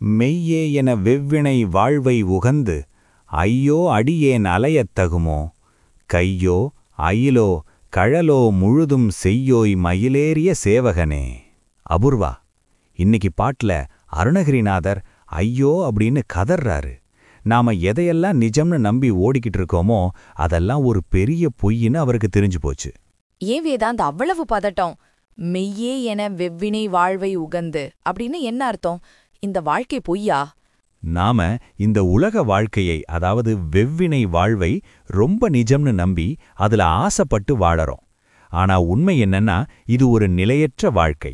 மெய்யே என வெவ்வினை வாழ்வை உகந்து ஐயோ அடியேன் அலையத் தகுமோ கையோ அயிலோ கழலோ முழுதும் செய்யோய் மயிலேறிய சேவகனே அபூர்வா இன்னைக்கு பாட்டுல அருணகிரிநாதர் ஐயோ அப்படின்னு கதறாரு நாம எதையெல்லாம் நிஜம்னு நம்பி ஓடிக்கிட்டு இருக்கோமோ அதெல்லாம் ஒரு பெரிய பொய்ன்னு அவருக்கு தெரிஞ்சு போச்சு ஏன் வேதாந்த் அவ்வளவு பதட்டம் மெய்யே என வெவ்வினை வாழ்வை உகந்து அப்படின்னு என்ன அர்த்தம் இந்த வாழ்க்கை பொய்யா நாம இந்த உலக வாழ்க்கையை அதாவது வெவ்வினை வாழ்வை ரொம்ப நிஜம்னு நம்பி அதுல ஆசைப்பட்டு வாழறோம் ஆனா உண்மை என்னன்னா இது ஒரு நிலையற்ற வாழ்க்கை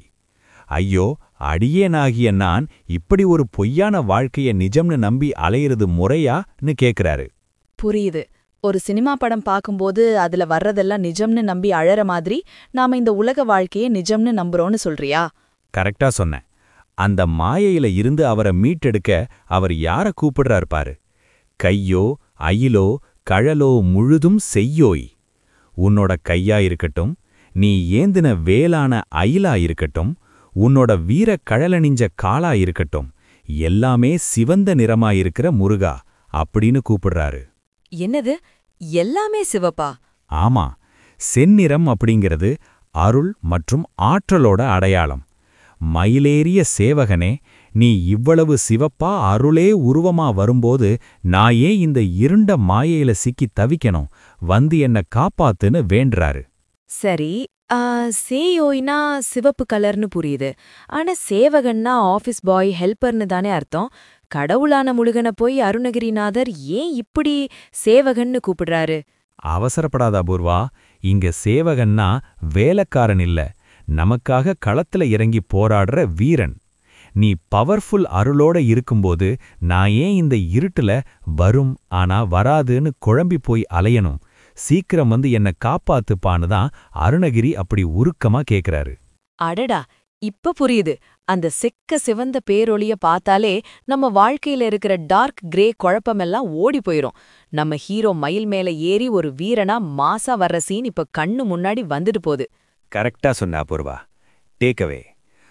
ஐயோ அடியேனாகிய நான் இப்படி ஒரு பொய்யான வாழ்க்கைய நிஜம்னு நம்பி அலையிறது முறையான்னு கேக்குறாரு புரியுது ஒரு சினிமா படம் பார்க்கும்போது அதுல வர்றதெல்லாம் நிஜம்னு நம்பி அழற மாதிரி நாம இந்த உலக வாழ்க்கையை நிஜம்னு நம்புறோம்னு சொல்றியா கரெக்டா சொன்னேன் அந்த மாயையில இருந்து அவரை மீட்டெடுக்க அவர் யார கூப்பிடுறார் பாரு கையோ அயிலோ கழலோ முழுதும் செய்யோய் உன்னோட கையா இருக்கட்டும் நீ ஏந்தின வேலான அயிலா இருக்கட்டும் உன்னோட வீர கழலணிஞ்ச காலா இருக்கட்டும் எல்லாமே சிவந்த நிறமாயிருக்கிற முருகா அப்படின்னு கூப்பிடுறாரு என்னது எல்லாமே சிவப்பா ஆமா செந்நிறம் அப்படிங்கிறது அருள் மற்றும் ஆற்றலோட அடையாளம் மயிலேறிய சேவகனே நீ இவ்வளவு சிவப்பா அருளே உருவமா வரும்போது நான் ஏன் இந்த இருண்ட மாயையில சிக்கி தவிக்கணும் வந்து என்ன காப்பாத்துன்னு வேண்டுறாரு சரி ஆ, சேயோய்னா சிவப்பு கலர்னு புரியுது ஆனா சேவகன்னா ஆபீஸ் பாய் ஹெல்ப்பர்னு தானே அர்த்தம் கடவுளான முழுகனை போய் அருணகிரிநாதர் ஏன் இப்படி சேவகன்னு கூப்பிடுறாரு அவசரப்படாத அபூர்வா இங்க சேவகன்னா வேலைக்காரன் இல்ல நமக்காக களத்துல இறங்கி போராடுற வீரன் நீ பவர்ஃபுல் அருளோட இருக்கும்போது நான் ஏன் இந்த இருட்டுல வரும் ஆனா வராதுன்னு குழம்பி போய் அலையணும் சீக்கிரம் வந்து என்ன காப்பாத்துப்பான்னு தான் அருணகிரி அப்படி உருக்கமா கேக்குறாரு அடடா இப்ப புரியுது அந்த செக்க சிவந்த பேரொளிய பார்த்தாலே நம்ம வாழ்க்கையில இருக்கிற டார்க் கிரே குழப்பமெல்லாம் ஓடி போயிரும் நம்ம ஹீரோ மயில் மேல ஏறி ஒரு வீரனா மாசா வர்ற சீன் இப்ப கண்ணு முன்னாடி வந்துட்டு போகுது கரெக்டா சொன்ன அபூர்வா டேக்கவே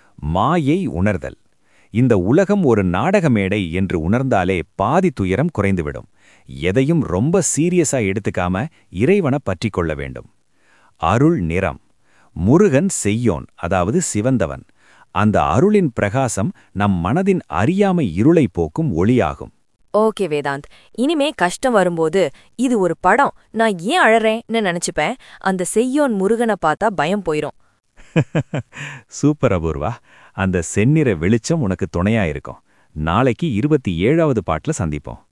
மாயை உணர்தல் இந்த உலகம் ஒரு நாடக மேடை என்று உணர்ந்தாலே பாதி துயரம் குறைந்துவிடும் எதையும் ரொம்ப சீரியஸா எடுத்துக்காம இறைவனை பற்றிக் கொள்ள வேண்டும் அருள் நிறம் முருகன் செய்யோன் அதாவது சிவந்தவன் அந்த அருளின் பிரகாசம் நம் மனதின் அறியாமை இருளை போக்கும் ஒளியாகும் ஓகே வேதாந்த் இனிமே கஷ்டம் வரும்போது இது ஒரு படம் நான் ஏன் அழறேன்னு நினைச்சுப்பேன் அந்த செய்யோன் முருகனை பார்த்தா பயம் போயிரும் சூப்பர் அபூர்வா அந்த செந்நிற வெளிச்சம் உனக்கு துணையா இருக்கும் நாளைக்கு இருபத்தி ஏழாவது பாட்டுல சந்திப்போம்